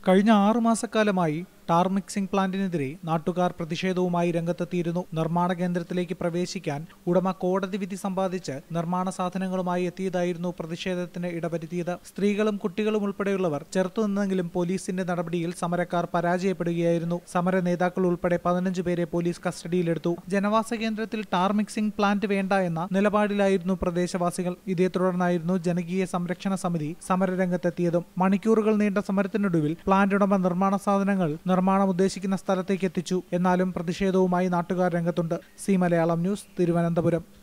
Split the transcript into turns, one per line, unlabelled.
കഴിഞ്ഞ ആറു മാസക്കാലമായി tar mixing പ്ലാന്റിനെതിരെ നാട്ടുകാർ പ്രതിഷേധവുമായി രംഗത്തെത്തിയിരുന്നു നിർമ്മാണ കേന്ദ്രത്തിലേക്ക് പ്രവേശിക്കാൻ ഉടമ കോടതി വിധി സമ്പാദിച്ച് നിർമ്മാണ സാധനങ്ങളുമായി എത്തിയതായിരുന്നു പ്രതിഷേധത്തിന് ഇടവരുത്തിയത് സ്ത്രീകളും കുട്ടികളും ഉൾപ്പെടെയുള്ളവർ ചെറുത്തുനിന്നെങ്കിലും പോലീസിന്റെ നടപടിയിൽ സമരക്കാർ പരാജയപ്പെടുകയായിരുന്നു സമര നേതാക്കൾ ഉൾപ്പെടെ പതിനഞ്ച് പേരെ പോലീസ് കസ്റ്റഡിയിലെടുത്തു ജനവാസ കേന്ദ്രത്തിൽ ടാർ മിക്സിംഗ് പ്ലാന്റ് വേണ്ട എന്ന നിലപാടിലായിരുന്നു പ്രദേശവാസികൾ ഇതേ തുടർന്നായിരുന്നു ജനകീയ സംരക്ഷണ സമിതി സമരരംഗത്തെത്തിയതും മണിക്കൂറുകൾ നീണ്ട സമരത്തിനൊടുവിൽ പ്ലാന്റ് ഉടമ നിർമ്മാണ സാധനങ്ങൾ നിർമ്മാണം ഉദ്ദേശിക്കുന്ന സ്ഥലത്തേക്ക് എത്തിച്ചു എന്നാലും പ്രതിഷേധവുമായി നാട്ടുകാർ രംഗത്തുണ്ട് സി മലയാളം ന്യൂസ് തിരുവനന്തപുരം